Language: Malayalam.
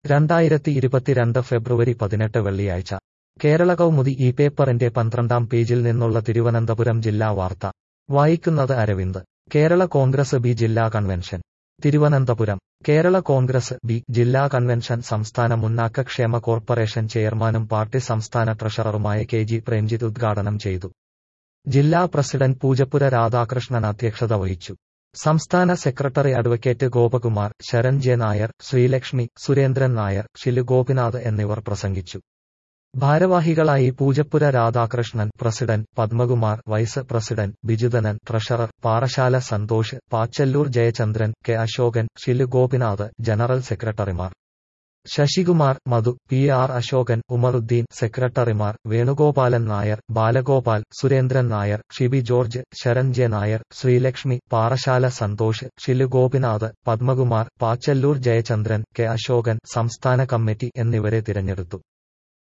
രണ്ടായിരത്തി ഇരുപത്തിരണ്ട് ഫെബ്രുവരി പതിനെട്ട് വെള്ളിയാഴ്ച കേരള കൗമുദി ഈ പേപ്പറിന്റെ പന്ത്രണ്ടാം പേജിൽ നിന്നുള്ള തിരുവനന്തപുരം ജില്ലാ വാർത്ത വായിക്കുന്നത് അരവിന്ദ് കേരള കോൺഗ്രസ് ബി ജില്ലാ convention Thiruvananthapuram Kerala Congress B ജില്ലാ കൺവെൻഷൻ സംസ്ഥാന മുന്നാക്ക ക്ഷേമ കോർപ്പറേഷൻ ചെയർമാനും പാർട്ടി സംസ്ഥാന ട്രഷററുമായ കെ ജി പ്രേംജിത്ത് ഉദ്ഘാടനം ചെയ്തു ജില്ലാ പ്രസിഡന്റ് പൂജപ്പുര രാധാകൃഷ്ണൻ അധ്യക്ഷത വഹിച്ചു സംസ്ഥാന secretary advocate Gopakumar Saran J Nair Sreelakshmi Surendran Nair Shilu Gopinath എന്നിവർ പ്രസംഗിച്ചു ഭാരവാഹികളായി Poojappura Radhakrishnan president Padmakumar vice president Bijudhanan treasurer Parassala Santhosh Pachalloor Jayachandran K Asokan Shilu Gopinath general സെക്രട്ടറിമാർ ശശികുമാർ മധു പി ആർ അശോകൻ ഉമറുദ്ദീൻ സെക്രട്ടറിമാർ Venugopalan Nair Balagopal Surendran Nair Shibi George Saran J Nair Sreelakshmi Parassala Santhosh Shilu Gopinath Padmakumar Pachalloor Jayachandran K Asokan സംസ്ഥാന കമ്മിറ്റി എന്നിവരെ തിരഞ്ഞെടുത്തു